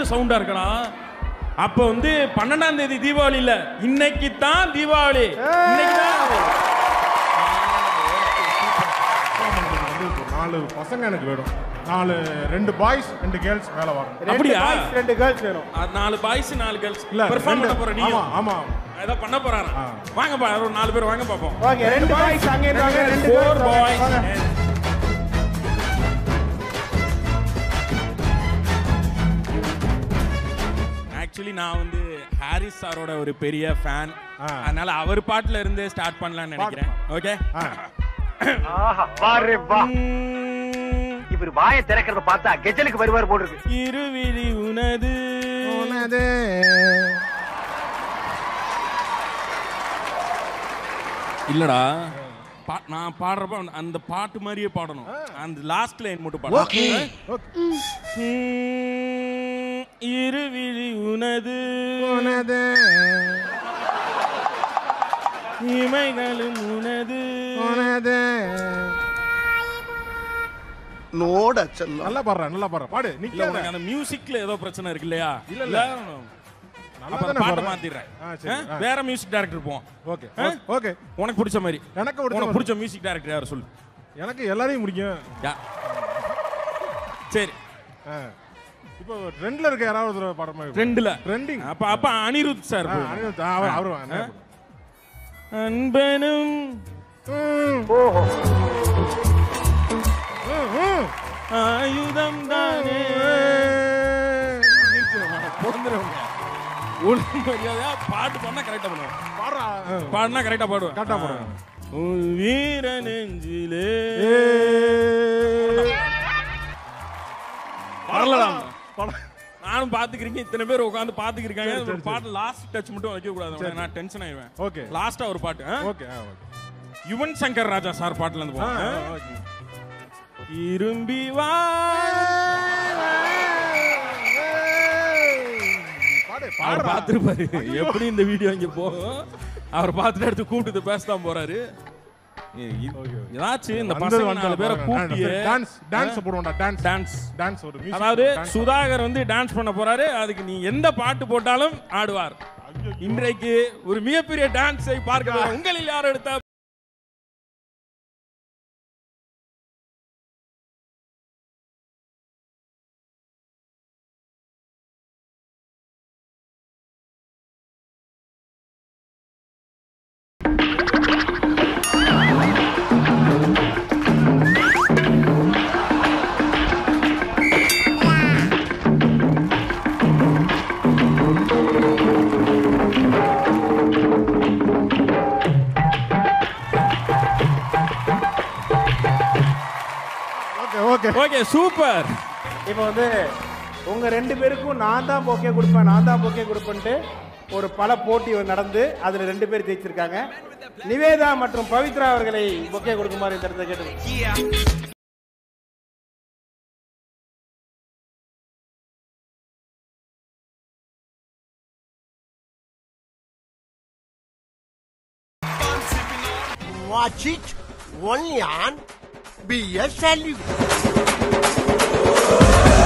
சவுண்டா இருக்கடா அப்ப வந்து பன்னெண்டாம் தேதி தீபாவளி இல்ல இன்னைக்கு தான் தீபாவளி இன்னைக்கு தான் வந்து இப்போ நாலு பசங்க எனக்கு வேணும் நாலு ரெண்டு பாய்ஸ் ரெண்டு கேர்ள்ஸ் மேல வரும் ரெண்டு அப்படியா? boys, ரெண்டு கேர்ள்ஸ் வேணும் அது நாலு பாய்ஸ் நாலு கேர்ள்ஸ் இல்ல பெர்ஃபார்ம் ரெண்டு- பண்ண போற நீ ஆமா ஆமா ஏதோ பண்ண போறாரா ஆ. வாங்கப்பா ஒரு நாலு பேர் வாங்க பாப்போம் ஓகே ரெண்டு பாய்ஸ் அங்க இருக்காங்க ரெண்டு ஃபோர் girls பாய்ஸ் வாங்க. ஆக்சுவலி நான் வந்து ஹாரிஸ் சாரோட ஒரு பெரிய ஃபேன் ஆ. அதனால அவர் பாட்டுல இருந்து ஸ்டார்ட் பண்ணலாம்னு நினைக்கிறேன் ஓகே ஆ. ஆஹா வாரே வா இவர் வாயை திறக்கிறத பார்த்தா கெஜலுக்கு வருவார் போல் இருக்கு இருவிழி உனது உனது இல்லடா பா- நான் பாடுறப்ப அந்த- அந்த பாட்டு மாதிரியே பாடணும் அந்த லாஸ்ட் லைன் மட்டும் பாடணும் உம், இருவிழி உனது உனது இமைகளும் உனது உனது நோட செல்லம் நல்லா பாடுற நல்லா பாடுற பாடு இல்ல நிக்கல உனக்கு அந்த மியூசிக்ல ஏதோ பிரச்சனை இருக்கு இல்லையா இல்ல, இல்ல. அப்ப நல்லா அந்த தானே பாட்டை பாடுற மாத்திடுறேன் ஆ, சரி. ஆ? ஆ. வேற மியூசிக் டைரக்டர் போவோம் ஓகே ஆ? ஓகே உனக்கு பிடிச்ச மாதிரி எனக்கு பிடிச்ச உனக்கு மாதிரி. பிடிச்ச மியூசிக் டைரக்டர் யார் சொல்லு எனக்கு எல்லாரையும் பிடிக்கும் யா சரி ஆ. இப்போ ட்ரெண்ட்ல இருக்க யாராவது ஒருத்தர் பாடுற மாதிரி ரெண்டுல ட்ரெண்டிங் அப்ப அப்ப அனிருத் சார் அவர் அவர் என்ன அன்பனும் ஓஹோ ஆயுதம் தானே ஒழுங்கு மரியாதையா பாட்டு பண்ணா கரெக்டா பண்ணுவேன் பாடுறா பாடுனா கரெக்டா பாடுவேன் கரெக்டா பாடுவேன். உன் வீர நெஞ்சிலே வரலாம் நானும் பாத்துக்கிறீங்க இத்தனை பேர் உட்காந்து பாத்துக்கிறீங்க ஒரு பாட்டு லாஸ்ட் டச் மட்டும் வைக்க கூடாது நான் டென்ஷன் ஆயிடுவேன் ஓகே லாஸ்டா ஒரு பாட்டு ஆ? ஓகே ஆ, ஓகே யுவன் சங்கர் ராஜா சார் பாட்டுல இருந்து ஆ, போவோம் ஆ, ஓகே. இரும்பி வா பாடு அவர் பாடுறா பார்த்துருப்பாரு எப்படி இந்த வீடியோ இங்க போகும் அவர் பார்த்துட்டு எடுத்து கூப்பிட்டு பேசதான் போறாரு ஏய், இ- ஏதாச்சும் இந்த பசங்க நாலு பேரை கூப்பிட்டு டான்ஸ் டான்ஸ் போடுவோம்டா டான்ஸ் டான்ஸ் டான்ஸ் ஒரு music அதாவது dance. சுதாகர் வந்து டான்ஸ் பண்ண போறாரு அதுக்கு நீ எந்த பாட்டு போட்டாலும் ஆடுவார் இன்றைக்கு ஒரு மிகப்பெரிய டான்ஸை பார்க்க உங்களில் யார் எடுத்த ஓகே ஓகே ஓகே சூப்பர் இப்போ வந்து உங்க ரெண்டு பேருக்கும் நான் தான் பொக்கே கொடுப்பேன் நான் தான் பொக்கே கொடுப்பேன்ட்டு ஒரு பல போட்டி நடந்து அதுல ரெண்டு பேர் ஜெயிச்சிருக்காங்க நிவேதா மற்றும் பவித்ரா அவர்களை பொக்கே கொடுக்குமாறு இந்த இடத்துல கேட்டு Watch it only on BS Salute.